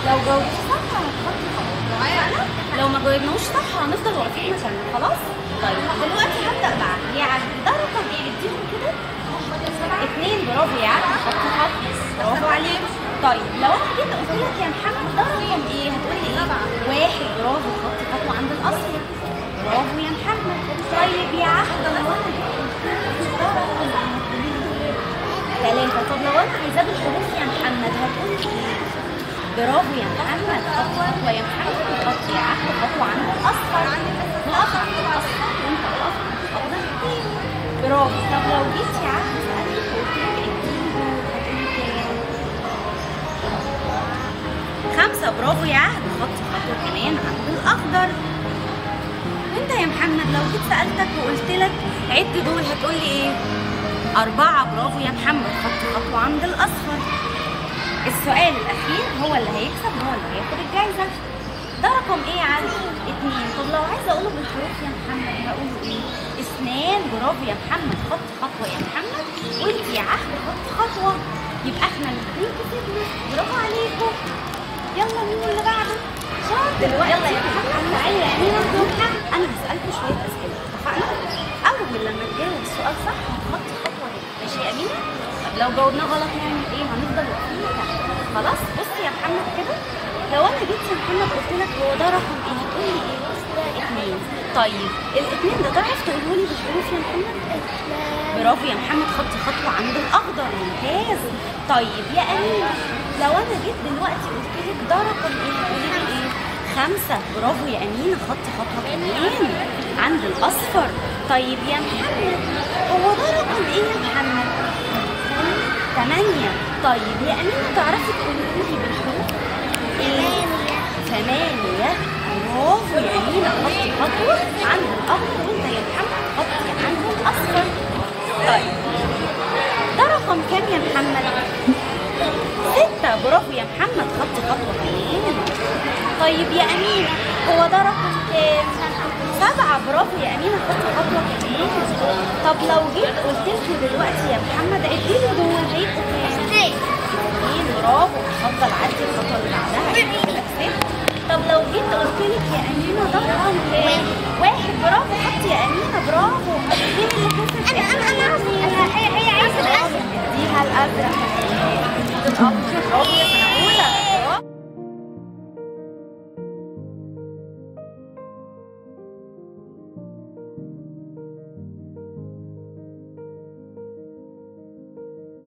لو جاوبتي صح هتحطي خلاص لو ما جاوبناش صح هنفضل واقفين مكاننا خلاص طيب دلوقتي هبدا معاك يعني ده رقم ايه اديهم كده اتنين برافو يا عم حط خط برافو عليك طيب لو انا جيت قلت لك يا محمد ده رقم ايه هتقولي ايه واحد برافو خط خطوه عند الاصل برافو يا محمد طيب يا عهد لو انا جيت قلت لك ده رقم ايه هتقولي لي ايه ثلاثة طب لو انا عايزاه بالحروف يا محمد هتقولي ايه برافو يا محمد خطوة خطوة يا محمد خط يا عهد خطوة عند الأصفر نقف عند الأصفر وانت اقف عند الأخضر برافو طب لو جيت يا عهد سألتك وقلت لك اديني دول هتقولي كام؟ خمسة برافو يا عهد خط خطوة كمان عند الأخضر وانت يا محمد لو جيت سألتك وقلت لك عد دول هتقولي ايه؟ أربعة برافو يا محمد خط خطوة عند الأصفر السؤال الأخير هو اللي هيكسب هو اللي هياخد الجايزة ده رقم ايه يا علي؟ اتنين طب لو عايزة أقوله بالحروف يا محمد هقوله ايه؟ اثنان برافو يا محمد خط خطوة يا محمد وانت يا عهد خط خطوة يبقى احنا الاتنين كسبنا برافو عليكم يلا مين اللي بعده؟ شاطر دلوقتي يلا يا محمد تعالي يا أمينة أنا هسألكوا شوية أسئلة اتفقنا؟ أول لما تجاوب السؤال صح هتحطي خطوة هنا ماشي يا أمينة؟ طب لو جاوبناه غلط نعمل ايه؟ هنفضل واقفين مكاننا خلاص بص يا محمد كده لو انا جيت يا محمد قلت لك هو ده رقم ايه هتقولي ايه؟ اتنين طيب الاتنين ده تعرف تقوله لي بالحروف يا محمد؟ برافو يا محمد خطي خطوة عند الأخضر ممتاز طيب يا أمينة لو أنا جيت دلوقتي قلت لك ده رقم إيه هتقولي لي إيه؟ خمسة برافو يا أمينة خطي خطوة كمان عند الأصفر طيب يا محمد هو ده رقم إيه يا محمد؟ ثمانية طيب يا أمينة تعرفي تقولي لي بالحروف؟ إيه؟ ثمانية برافو يا أمينة خطي خطوة عند الأخضر وأنت يا محمد خطي عند الأصفر طيب ده رقم كام يا محمد؟ ستة برافو يا محمد خطي خطوة كمان طيب يا أمينة هو ده رقم كام؟ سبعة برافو يا أمينة خطي خطوة كمان طب لو جيت قلت لكم دلوقتي يا محمد عدي لي دول هيبقوا كام؟ اتنين برافو اتفضل عدي الخطوة اللي بعدها يبقى كده كسبت طب لو جيت قلت لك يا أمينة ده رقم كام؟ واحد برافو خطي يا أمينة برافو مين اللي كسب؟ أنا أنا أنا هي هي عايزة الأزرق اديها الأزرق الأبيض برافو يا سنة